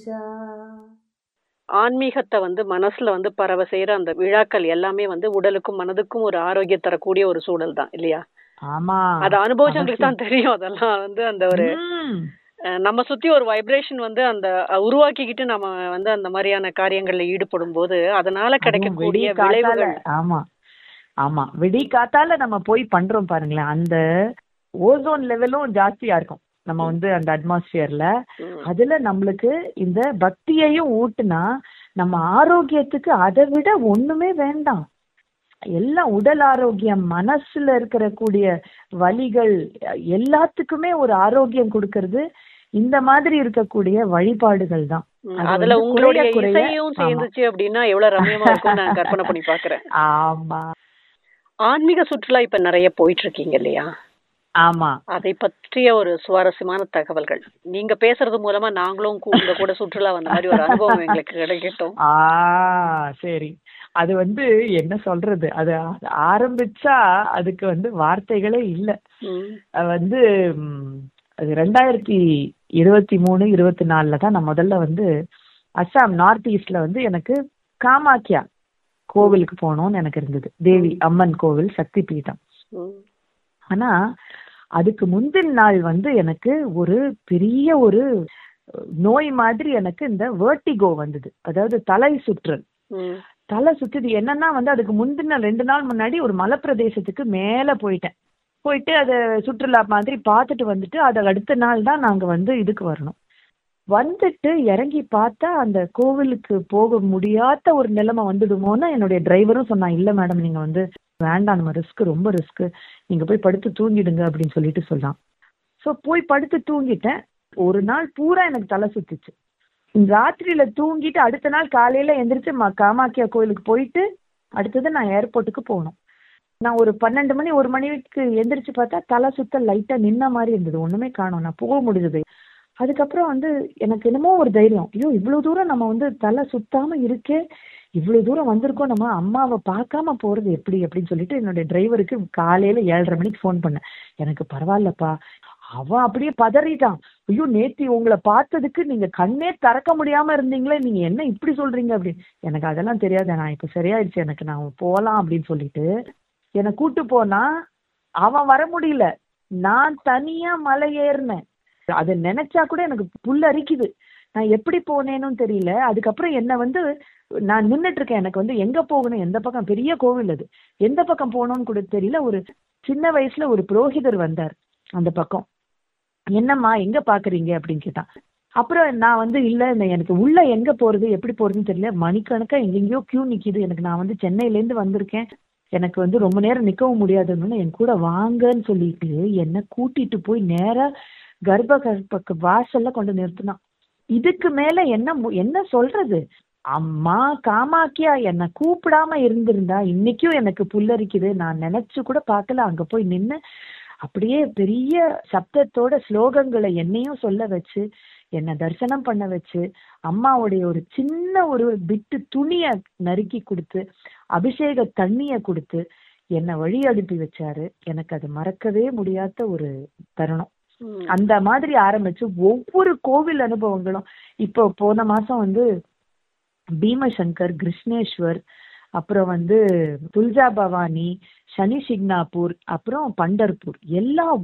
ऊर्जा ஆன்மீகத்தை வந்து மனசுல வந்து பரவ செய்யற அந்த விழாக்கள் எல்லாமே வந்து உடலுக்கும் மனதுக்கும் ஒரு ஆரோக்கியம் தரக்கூடிய ஒரு சூழல் தான் இல்லையா ஆமா அது அனுபவிச்சவங்களுக்கு தான் தெரியும் அதெல்லாம் வந்து அந்த ஒரு ம். அஹ், நம்ம சுத்தி ஒரு வைப்ரேஷன் வந்து அந்த அஹ், உருவாக்கிக்கிட்டு நம்ம வந்து அந்த மாதிரியான காரியங்கள்ல ஈடுபடும் போது அதனால அதுவும் கிடைக்கக்கூடிய விடிய காத்தால விளைவுகள் ஆமா ஆமா விடி காத்தால நம்ம போய் பண்றோம் பாருங்களேன் அந்த ஓசோன் லெவலும் ஜாஸ்தியா இருக்கும் நம்ம வந்து அந்த அட்மாஸ்பியர்ல ம். அதுல நம்மளுக்கு இந்த பக்தியையும் ஊட்டுனா நம்ம ஆரோக்கியத்துக்கு அதை விட ஒண்ணுமே வேண்டாம் எல்லாம் உடல் ஆரோக்கியம் மனசுல இருக்கிற கூடிய வலிகள் எல்லாத்துக்குமே ஒரு ஆரோக்கியம் கொடுக்கறது இந்த மாதிரி இருக்கக்கூடிய வழிபாடுகள் தான் ம், அது அதுல வந்து உங்களுடைய குறைய குறைய- இசையும் ஆமா. சேர்ந்துச்சு அப்படின்னா எவ்வளவு ரம்யமா இருக்கும்னு நான் கற்பனை பண்ணி பாக்குறேன் ஆமா ஆன்மீக சுற்றுலா இப்ப நிறைய போயிட்டு இருக்கீங்க இல்லையா ஆமா அதை பற்றிய ஒரு சுவாரஸ்யமான தகவல்கள் நீங்க பேசுறது மூலமா நாங்களும் கூ- உங்க கூட சுற்றுலா வந்த மாதிரி ஒரு அனுபவம் எங்களுக்கு கிடைக்கட்டும் ஆ சரி அது வந்து என்ன சொல்றது அது அது ஆரம்பிச்சா அதுக்கு வந்து வார்த்தைகளே இல்ல ம், அது வந்து ம், அது ரெண்டாயிரத்தி இருபத்தி மூணு இருபத்தி நாலுல தான் நான் முதல்ல வந்து அஸ்ஸாம் நார்த் ஈஸ்ட்ல வந்து எனக்கு காமாக்கியா கோவிலுக்கு போகணும்னு எனக்கு இருந்தது தேவி அம்மன் கோவில் சக்தி பீடம் ம், ஆனா அதுக்கு முந்தின நாள் வந்து எனக்கு ஒரு பெரிய ஒரு நோய் மாதிரி எனக்கு இந்த வேர்ட்டிகோ வந்தது அதாவது தலை சுற்றல் ம், தலை சுத்துது என்னன்னா வந்து அதுக்கு முந்தின ரெண்டு நாள் முன்னாடி ஒரு மலைப்பிரதேசத்துக்கு மேல போயிட்டேன் போயிட்டு அதை சுற்றுலா மாதிரி பார்த்துட்டு வந்துட்டு அதை அடுத்த நாள் தான் நாங்க வந்து இதுக்கு வரணும் வந்துட்டு இறங்கி பார்த்தா அந்த கோவிலுக்கு போக முடியாத ஒரு நிலைமை வந்துடுமோன்னு என்னுடைய டிரைவரும் சொன்னான் இல்ல மேடம் நீங்க வந்து வேண்டாம் நம்ம ரிஸ்க் ரொம்ப ரிஸ்க் நீங்க போய் படுத்து தூங்கிடுங்க அப்படின்னு சொல்லிட்டு சொன்னான் ஸோ போய் படுத்து தூங்கிட்டேன் ஒரு நாள் பூரா எனக்கு தலை சுத்துச்சு ராத்திரியில தூங்கிட்டு அடுத்த நாள் காலையில எந்திரிச்சு ம- காமாக்கியா கோயிலுக்கு போயிட்டு அடுத்தது நான் ஏர்போர்ட்டுக்கு போகணும் நான் ஒரு பன்னெண்டு மணி ஒரு மணிக்கு எந்திரிச்சு பார்த்தா தலை சுத்த லைட்டா நின்ன மாதிரி இருந்தது ஒண்ணுமே காணோம் நான் போக முடிஞ்சது அதுக்கப்புறம் வந்து எனக்கு என்னமோ ஒரு தைரியம் ஐயோ இவ்வளவு தூரம் நம்ம வந்து தலை சுத்தாம இருக்கே இவ்வளவு தூரம் வந்திருக்கோம் நம்ம அம்மாவை பார்க்காம போறது எப்படி அப்படின்னு சொல்லிட்டு என்னுடைய டிரைவருக்கு காலையில ஏழரை மணிக்கு ஃபோன் பண்ணேன் எனக்கு பரவாயில்லப்பா அவன் அப்படியே பதறிட்டான் ஐயோ நேத்தி உங்களை பார்த்ததுக்கு நீங்க கண்ணே திறக்க முடியாம இருந்தீங்களே நீங்க என்ன இப்படி சொல்றீங்க அப்படின்னு எனக்கு அதெல்லாம் தெரியாது நான் இப்ப சரியாயிடுச்சு எனக்கு நான் போலாம் அப்படின்னு சொல்லிட்டு என்னை கூட்டு போனா அவன் வர முடியல நான் தனியா மலை ஏறினேன் அதை நினைச்சா கூட எனக்கு புல்லரிக்குது நான் எப்படி போனேனும் தெரியல அதுக்கப்புறம் என்ன வந்து நான் நின்னுட்டு இருக்கேன் எனக்கு வந்து எங்க போகணும் எந்த பக்கம் பெரிய கோவில் அது எந்த பக்கம் போகணும்னு கூட தெரியல ஒரு சின்ன வயசுல ஒரு புரோகிதர் வந்தார் அந்த பக்கம் என்னம்மா எங்க பாக்குறீங்க அப்படின்னு கேட்டான் அப்புறம் நான் வந்து இல்ல இந்த எனக்கு உள்ள எங்க போறது எப்படி போறதுன்னு தெரியல மணிக்கணக்கா எங்கெங்கயோ கியூ நிக்குது எனக்கு நான் வந்து சென்னையில இருந்து வந்திருக்கேன் எனக்கு வந்து ரொம்ப நேரம் நிக்கவும் முடியாதுன்னு என் கூட வாங்கன்னு சொல்லிட்டு என்ன கூட்டிட்டு போய் நேரா கர்ப்ப கர்ப்பக்கு வாசல்ல கொண்டு நிறுத்தினான் இதுக்கு மேல என்ன மு- என்ன சொல்றது அம்மா காமாக்கியா என்ன கூப்பிடாம இருந்திருந்தா இன்னைக்கும் எனக்கு புல்லரிக்குது நான் நினைச்சு கூட பார்க்கல அங்க போய் நின்னு அப்படியே பெரிய சப்தத்தோட ஸ்லோகங்களை என்னையும் சொல்ல வச்சு என்னை தரிசனம் பண்ண வச்சு அம்மாவுடைய ஒரு சின்ன ஒரு பிட்டு துணிய நறுக்கி கொடுத்து அபிஷேக தண்ணிய கொடுத்து என்னை வழி அனுப்பி வச்சாரு எனக்கு அது மறக்கவே முடியாத ஒரு தருணம் ம். அந்த மாதிரி ஆரம்பிச்சு ஒவ்வொரு கோவில் அனுபவங்களும் இப்போ போன மாசம் வந்து பீமசங்கர் கிருஷ்ணேஸ்வர் அப்புறம் வந்து துல்ஜா பவானி சனி சிக்னாப்பூர் அப்புறம் பண்டர்பூர் எல்லா